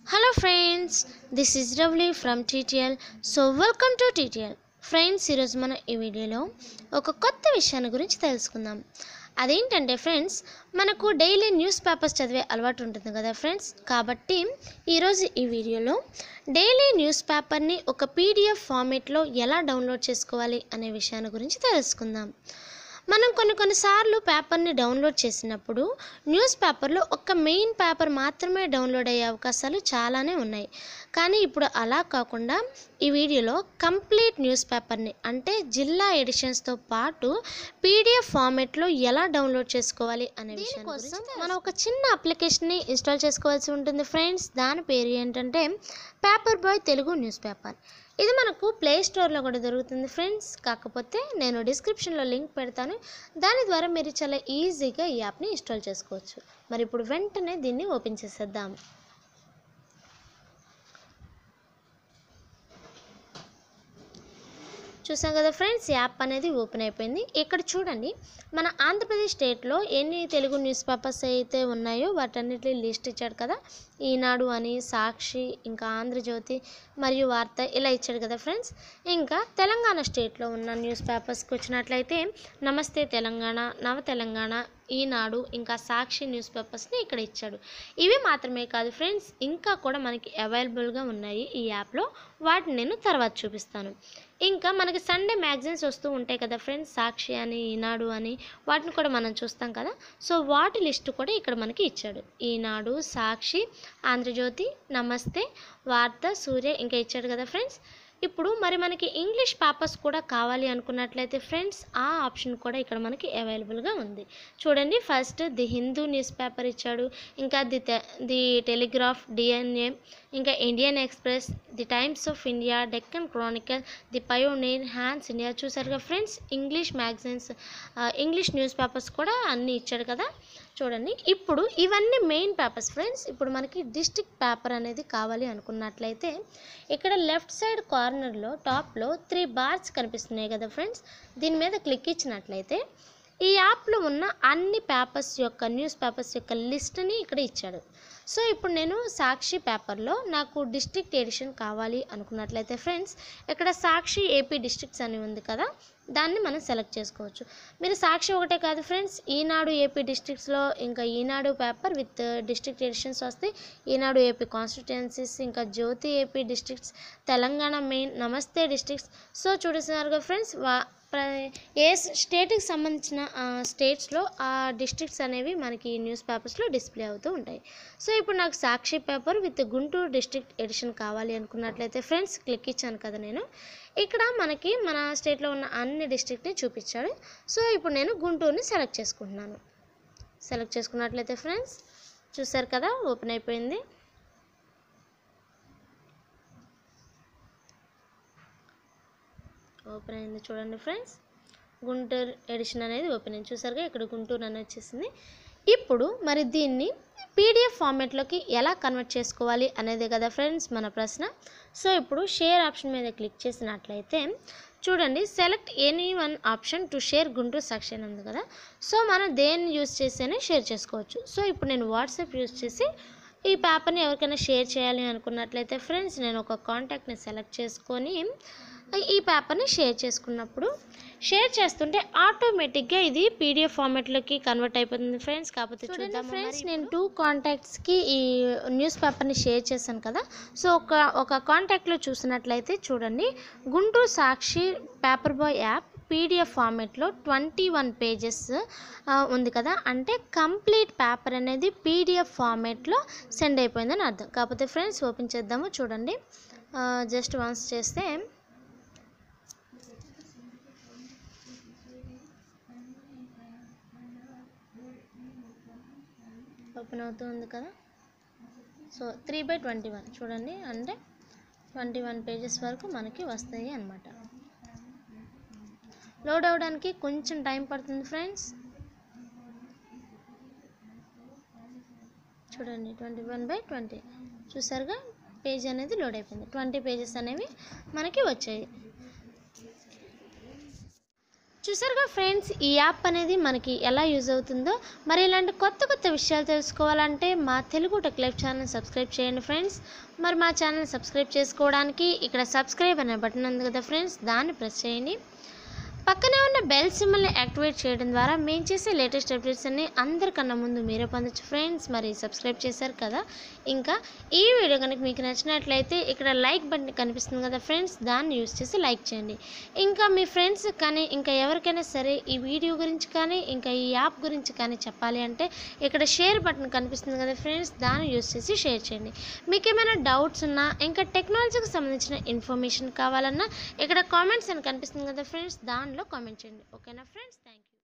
hello friends this is Ravli from TTL so welcome to TTL friends ఈరోజు మనం ఈ వీడియోలో ఒక కొత్త విషయాన్ని గురించి తెలుసుకుందాం అదేంటంటే ఫ్రెండ్స్ మనకు డైలీ న్యూస్ పేపర్స్ చదివే అలవాటు ఉంటుంది కదా ఫ్రెండ్స్ కాబట్టి ఈరోజు ఈ వీడియోలో డైలీ న్యూస్ పేపర్ని ఒక పీడిఎఫ్ ఫార్మేట్లో ఎలా డౌన్లోడ్ చేసుకోవాలి అనే విషయాన్ని గురించి తెలుసుకుందాం మనం కొన్ని కొన్నిసార్లు పేపర్ని డౌన్లోడ్ చేసినప్పుడు న్యూస్ పేపర్లో ఒక మెయిన్ పేపర్ మాత్రమే డౌన్లోడ్ అయ్యే అవకాశాలు చాలానే ఉన్నాయి కానీ ఇప్పుడు అలా కాకుండా ఈ వీడియోలో కంప్లీట్ న్యూస్ పేపర్ని అంటే జిల్లా ఎడిషన్స్తో పాటు పీడిఎఫ్ ఫార్మేట్లో ఎలా డౌన్లోడ్ చేసుకోవాలి అనే విషయం కోసం మనం ఒక చిన్న అప్లికేషన్ని ఇన్స్టాల్ చేసుకోవాల్సి ఉంటుంది ఫ్రెండ్స్ దాని పేరు ఏంటంటే paper boy Telugu news paper ఇది మనకు ప్లే స్టోర్లో కూడా దొరుకుతుంది ఫ్రెండ్స్ కాకపోతే నేను డిస్క్రిప్షన్లో లింక్ పెడతాను దాని ద్వారా మీరు చాలా ఈజీగా ఈ యాప్ని ఇన్స్టాల్ చేసుకోవచ్చు మరి ఇప్పుడు వెంటనే దీన్ని ఓపెన్ చేసేద్దాం చూసాం కదా ఫ్రెండ్స్ యాప్ అనేది ఓపెన్ అయిపోయింది ఇక్కడ చూడండి మన ఆంధ్రప్రదేశ్ స్టేట్లో ఎన్ని తెలుగు న్యూస్ పేపర్స్ అయితే ఉన్నాయో వాటన్నిటి లిస్ట్ ఇచ్చాడు కదా ఈనాడు అని సాక్షి ఇంకా ఆంధ్రజ్యోతి మరియు వార్త ఇలా ఇచ్చాడు కదా ఫ్రెండ్స్ ఇంకా తెలంగాణ స్టేట్లో ఉన్న న్యూస్ పేపర్స్కి వచ్చినట్లయితే నమస్తే తెలంగాణ నవ తెలంగాణ ఈనాడు ఇంకా సాక్షి న్యూస్ పేపర్స్ని ఇక్కడ ఇచ్చాడు ఇవి మాత్రమే కాదు ఫ్రెండ్స్ ఇంకా కూడా మనకి అవైలబుల్గా ఉన్నాయి ఈ యాప్లో వాటిని నేను తర్వాత చూపిస్తాను ఇంకా మనకి సండే మ్యాగజైన్స్ వస్తూ ఉంటాయి కదా ఫ్రెండ్స్ సాక్షి అని ఈనాడు అని వాటిని కూడా మనం చూస్తాం కదా సో వాటి లిస్ట్ కూడా ఇక్కడ మనకి ఇచ్చాడు ఈనాడు సాక్షి ఆంధ్రజ్యోతి నమస్తే వార్త సూర్య ఇంకా ఇచ్చాడు కదా ఫ్రెండ్స్ ఇప్పుడు మరి మనకి ఇంగ్లీష్ పేపర్స్ కూడా కావాలి అనుకున్నట్లయితే ఫ్రెండ్స్ ఆ ఆప్షన్ కూడా ఇక్కడ మనకి అవైలబుల్గా ఉంది చూడండి first the Hindu news paper ఇచ్చాడు ఇంకా ది తె- ది టెలిగ్రాఫ్ డిఎన్ఏ ఇంకా Indian Express the Times of India Deccan Chronicle the Pioneer Hans India చూసారుగా friends English magazines English news papers కూడా అన్నీ ఇచ్చాడు కదా చూడండి ఇప్పుడు ఇవన్నీ మెయిన్ పేపర్స్ ఫ్రెండ్స్ ఇప్పుడు మనకి డిస్ట్రిక్ట్ పేపర్ అనేది కావాలి అనుకున్నట్లయితే ఇక్కడ లెఫ్ట్ సైడ్ కార్నర్లో టాప్లో త్రీ బార్స్ కనిపిస్తున్నాయి కదా ఫ్రెండ్స్ దీని మీద క్లిక్ ఇచ్చినట్లయితే ఈ యాప్లో ఉన్న అన్ని పేపర్స్ యొక్క న్యూస్ పేపర్స్ యొక్క లిస్ట్ని ఇక్కడ ఇచ్చాడు సో ఇప్పుడు నేను సాక్షి పేపర్లో నాకు డిస్ట్రిక్ట్ ఎడిషన్ కావాలి అనుకున్నట్లయితే ఫ్రెండ్స్ ఇక్కడ సాక్షి ఏపీ డిస్ట్రిక్ట్స్ అని ఉంది కదా దాన్ని మనం సెలెక్ట్ చేసుకోవచ్చు మీరు సాక్షి ఒకటే కాదు ఫ్రెండ్స్ ఈనాడు ఏపీ డిస్ట్రిక్ట్స్లో ఇంకా Eenadu paper with district editions వస్తాయి ఈనాడు ఏపీ కాన్స్టిట్యుయెన్సీస్ ఇంకా Jyothi AP districts Telangana main Namaste districts సో చూపిస్తున్నారుగా ఫ్రెండ్స్ వా ప్ర- ఏ స్టేట్కి సంబంధించిన స్టేట్స్లో ఆ డిస్ట్రిక్ట్స్ అనేవి మనకి న్యూస్ పేపర్స్లో డిస్ప్లే అవుతూ ఉంటాయి సో ఇప్పుడు నాకు Sakshi paper with Guntur district edition కావాలి అనుకున్నట్లయితే ఫ్రెండ్స్ క్లిక్ ఇచ్చాను కదా నేను ఇక్కడ మనకి మన స్టేట్లో ఉన్న అన్ని డిస్ట్రిక్ట్ని చూపించాడు సో ఇప్పుడు నేను గుంటూరుని సెలెక్ట్ చేసుకుంటున్నాను సెలెక్ట్ చేసుకున్నట్లయితే ఫ్రెండ్స్ చూసారు కదా ఓపెన్ అయిపోయింది ఓపెన్ అయింది చూడండి ఫ్రెండ్స్ గుంటూరు ఎడిషన్ అనేది ఓపెన్ అయింది చూసారుగా ఇక్కడ గుంటూరు అని వచ్చేసింది ఇప్పుడు మరి దీన్ని పీడిఎఫ్ ఫార్మేట్లోకి ఎలా కన్వర్ట్ చేసుకోవాలి అనేది కదా ఫ్రెండ్స్ మన ప్రశ్న సో ఇప్పుడు షేర్ ఆప్షన్ మీద క్లిక్ చేసినట్లయితే చూడండి select any one option to share Guntur section ఉంది కదా సో మనం దేన్ని యూస్ చేస్తేనే షేర్ చేసుకోవచ్చు సో ఇప్పుడు నేను వాట్సాప్ యూస్ చేసి ఈ పేపర్ని ఎవరికైనా షేర్ చేయాలి అనుకున్నట్లయితే ఫ్రెండ్స్ నేను ఒక కాంటాక్ట్ని సెలెక్ట్ చేసుకొని ఈ పేపర్ని షేర్ చేసుకున్నప్పుడు షేర్ చేస్తుంటే ఆటోమేటిక్గా ఇది పీడిఎఫ్ ఫార్మాట్లోకి కన్వర్ట్ అయిపోతుంది ఫ్రెండ్స్ కాకపోతే చూద్దాం ఫ్రెండ్స్ నేను టూ కాంటాక్ట్స్కి ఈ న్యూస్ పేపర్ని షేర్ చేశాను కదా సో ఒక ఒక కాంటాక్ట్లో చూసినట్లయితే చూడండి Guntur Sakshi paper boy app PDF ఫార్మేట్లో ట్వంటీ వన్ పేజెస్ ఉంది కదా అంటే కంప్లీట్ పేపర్ అనేది పీడిఎఫ్ ఫార్మేట్లో సెండ్ అయిపోయిందని అర్థం కాకపోతే ఫ్రెండ్స్ ఓపెన్ చేద్దాము చూడండి జస్ట్ వన్స్ చేస్తే ఓపెన్ అవుతూ ఉంది కదా so three by twenty one చూడండి అంటే ట్వంటీ వన్ పేజెస్ వరకు మనకి వస్తాయి అన్నమాట లోడ్ అవ్వడానికి కొంచెం టైం పడుతుంది ఫ్రెండ్స్ చూడండి ట్వంటీ వన్ బై ట్వంటీ చూసారుగా పేజ్ అనేది లోడ్ అయిపోయింది ట్వంటీ పేజెస్ అనేవి మనకి వచ్చాయి చూసారుగా ఫ్రెండ్స్ ఈ యాప్ అనేది మనకి ఎలా యూజ్ అవుతుందో మరి ఇలాంటి కొత్త కొత్త విషయాలు తెలుసుకోవాలంటే మా Telugu tech life channel subscribe చేయండి ఫ్రెండ్స్ మరి మా ఛానల్ సబ్స్క్రైబ్ చేసుకోవడానికి ఇక్కడ సబ్స్క్రైబ్ అనే బటన్ ఉంది కదా ఫ్రెండ్స్ దాన్ని ప్రెస్ చేయండి పక్కనే ఉన్న బెల్ సింబల్ని యాక్టివేట్ చేయడం ద్వారా మేము చేసే లేటెస్ట్ అప్డేట్స్ అన్ని అందరికన్నా ముందు మీరే పొందొచ్చు ఫ్రెండ్స్ మరి సబ్స్క్రైబ్ చేశారు కదా ఇంకా ఈ వీడియో కనుక మీకు నచ్చినట్లయితే ఇక్కడ లైక్ బటన్ కనిపిస్తుంది కదా ఫ్రెండ్స్ దాన్ని యూస్ చేసి లైక్ చేయండి ఇంకా మీ ఫ్రెండ్స్ కానీ ఇంకా ఎవరికైనా సరే ఈ వీడియో గురించి కానీ ఇంకా ఈ యాప్ గురించి కానీ చెప్పాలి అంటే ఇక్కడ షేర్ బటన్ కనిపిస్తుంది కదా ఫ్రెండ్స్ దాన్ని యూస్ చేసి షేర్ చేయండి మీకు ఏమైనా డౌట్స్ ఉన్నా ఇంకా టెక్నాలజీకి సంబంధించిన ఇన్ఫర్మేషన్ కావాలన్నా ఇక్కడ కామెంట్స్ అని కనిపిస్తుంది కదా ఫ్రెండ్స్ దానిలో కామెంట్ చేయండి ఓకేనా ఫ్రెండ్స్ థ్యాంక్ యూ